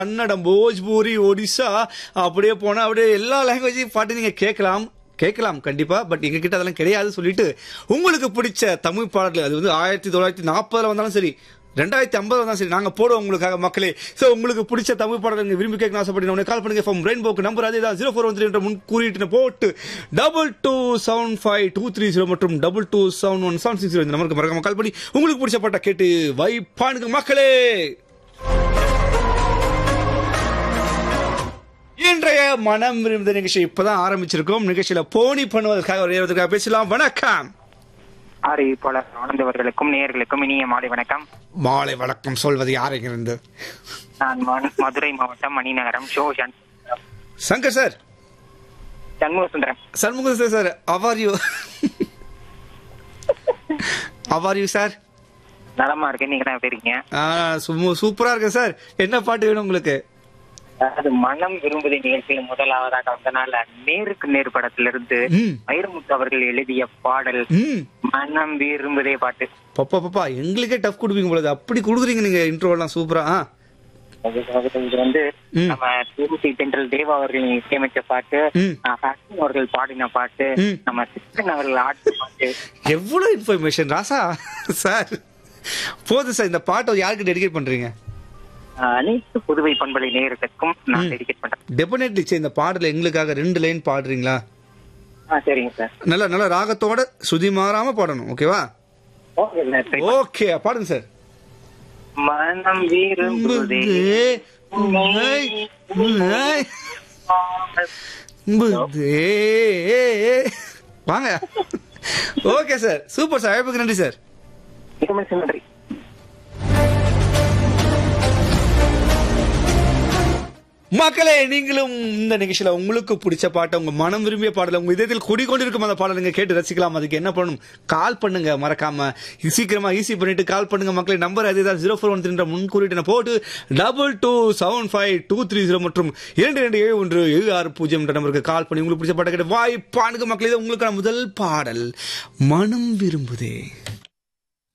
கன்னடம் போஜ்பூரி ஒடிசா அப்படியே போனா அப்படியே எல்லா லாங்குவேஜையும் பாட்டு நீங்க கேட்கலாம் கேட்கலாம் கண்டிப்பா பட் எங்க கிட்ட அதெல்லாம் கிடையாது சொல்லிட்டு உங்களுக்கு பிடிச்ச தமிழ் பாடல்கள் அது வந்து ஆயிரத்தி தொள்ளாயிரத்தி நாற்பதுல வந்தாலும் சரி ரெண்டாயிரத்தி ஐம்பது வந்தாலும் சரி நாங்க போடுவோம் உங்களுக்காக மக்களே சோ உங்களுக்கு பிடிச்ச தமிழ் பாடல் நீங்க விரும்பி கேட்க ஆசைப்பட்டீங்க கால் பண்ணுங்க ஃப்ரம் ரெயின்போக்கு நம்பர் அதே தான் ஜீரோ ஃபோர் ஒன் த்ரீ என்ற முன் குறியீட்டு போட்டு double two seven five two three zero மற்றும் double two seven one seven six zero இந்த நம்பருக்கு மறக்காம கால் பண்ணி உங்களுக்கு பிடிச்ச பாட்டை கேட்டு வைப்பானுங்க மக்களே இன்றைய மனம் விரும்புத நிகழ்ச்சி இப்பதான் ஆரம்பிச்சிருக்கோம் நிகழ்ச்சியில போனி பண்ணுவதற்காக வருவதற்காக பேசலாம் வணக்கம் அறிவிப்பாளர் ஆனந்தவர்களுக்கும் நேயர்களுக்கும் இனிய மாலை வணக்கம் மாலை வணக்கம் சொல்வது யாருங்கிருந்து நான் ம- மதுரை மாவட்டம் மணிநகரம் ஷோ சண்- Shankar sir Shanmuga Sundaram Shanmuga sir sir how are you how are you sir நலமா இருக்கேன் நீங்க தான் எப்படி இருக்கீங்க சூப்பரா இருக்கு சார் என்ன பாட்டு வேணும் உங்களுக்கு அது மனம் விரும்புதை நிகழ்ச்சியில் முதலாவதாக வந்தனால நேருக்கு நேர் படத்திலிருந்து ம். வைரமுத்து அவர்கள் எழுதிய பாடல் ம் மனம் விரும்புதே பாட்டு பப்பா பப்பா எங்களுக்கே டஃப் கொடுப்பீங்க போல இது. அப்படி கொடுக்குறீங்க நீங்க இன்ட்ரோலாம் சூப்பரா ஆ அது- அது- இது வந்து ம். நம்ம திருச்சி தென்றல் தேவா அவர்கள் இசையமைச்ச பாட்டு ம். ஆஹ், ஹசன் அவர்கள் பாடின பாட்டு ம். நம்ம சிக்கன் அவர்கள் ஆடின பாட்டு எவ்வளவு இன்ஃபர்மேஷன் ராசா சார் போதும் சார் இந்த பாட்டை யாருக்கு டெடிகேட் பண்றீங்க ஆஹ், அனைத்து புதுவை பண்பலை நேயர்களுக்கும் நான் டெடிகேட் பண்றேன் டெபினெட்லி சரி இந்த பாடல எங்களுக்காக ரெண்டு லைன் பாடுறீங்களா ஆ சரிங்க சார் நல்ல நல்ல ராகத்தோட சுதி மாறாம பாடணும் ஓகேவா ஓகே சார் சரி. ஓகே பாடுங்க சார் மனம் விரும்புதே உன்னை, உன்னை, புதே. வாங்க ஓகே சார் சூப்பர் சார் அழைப்புக்கு நன்றி சார் மிக மிக நன்றி மக்களே நீங்களும் இந்த நிகழ்ச்சியில உங்களுக்கு பிடிச்ச பாட்டை உங்க மனம் விரும்பிய பாடல உங்க இதயத்தில் குடிக்கொண்டிருக்கும் அந்த பாடலை நீங்க கேட்டு ரசிக்கலாம் அதுக்கு என்ன பண்ணணும் கால் பண்ணுங்க மறக்காம சீக்கிரமா ஈஸி பண்ணிட்டு கால் பண்ணுங்க மக்களே நம்பர் அதே ஜீரோ ஃபோர் ஒன் த்ரீ முன் குறிட்டு போட்டு double two seven five two three zero மற்றும் இரண்டு ரெண்டு ஏழு ஒன்று ஏழு ஆறு பூஜ்ஜியம் என்ற நம்பருக்கு கால் பண்ணி உங்களுக்கு பிடிச்ச பாட்டை கேட்டு வாய்ப்பானுங்க மக்களே இது உங்களுக்கான முதல் பாடல் மனம் விரும்புதே